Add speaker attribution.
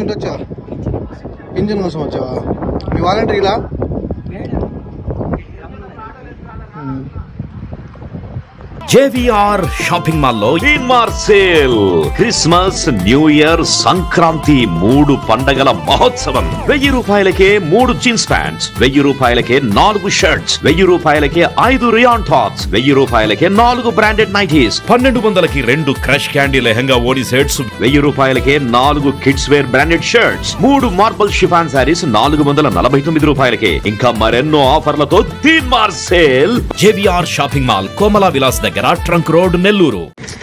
Speaker 1: ఇటు వచ్చా ఇంజిన్ కోసం వచ్చావా మీ వాలంటీర్లా
Speaker 2: జేవిఆర్ షాపింగ్ మాల్ లో
Speaker 3: mart sale Christmas new year Sankranti మూడు పండగల మహోత్సవం వెయ్యి రూపాయలకే మూడు జీన్స్ ప్యాంట్స్ వెయ్యి రూపాయలకే నాలుగు షర్ట్స్ వెయ్యి రూపాయలకే ఐదు రియాన్ టాప్స్ వెయ్యి రూపాయలకే నాలుగు బ్రాండెడ్ నైటీస్
Speaker 2: పన్నెండు వందలకి రెండు క్రష్ క్యాండీ లెహంగా ఓడి సెట్స్
Speaker 3: వెయ్యి రూపాయలకే నాలుగు కిడ్స్ వేర్ బ్రాండెడ్ షర్ట్స్ మూడు మార్బల్ షిఫాన్ శారీస్ నాలుగు వందల నలభై తొమ్మిది రూపాయలకే ఇంకా మరెన్నో ఆఫర్లతో Teen Maar sale
Speaker 2: JVR shopping mall Komala Vilas దగ్గర ట్రంక్ రోడ్ నెల్లూరు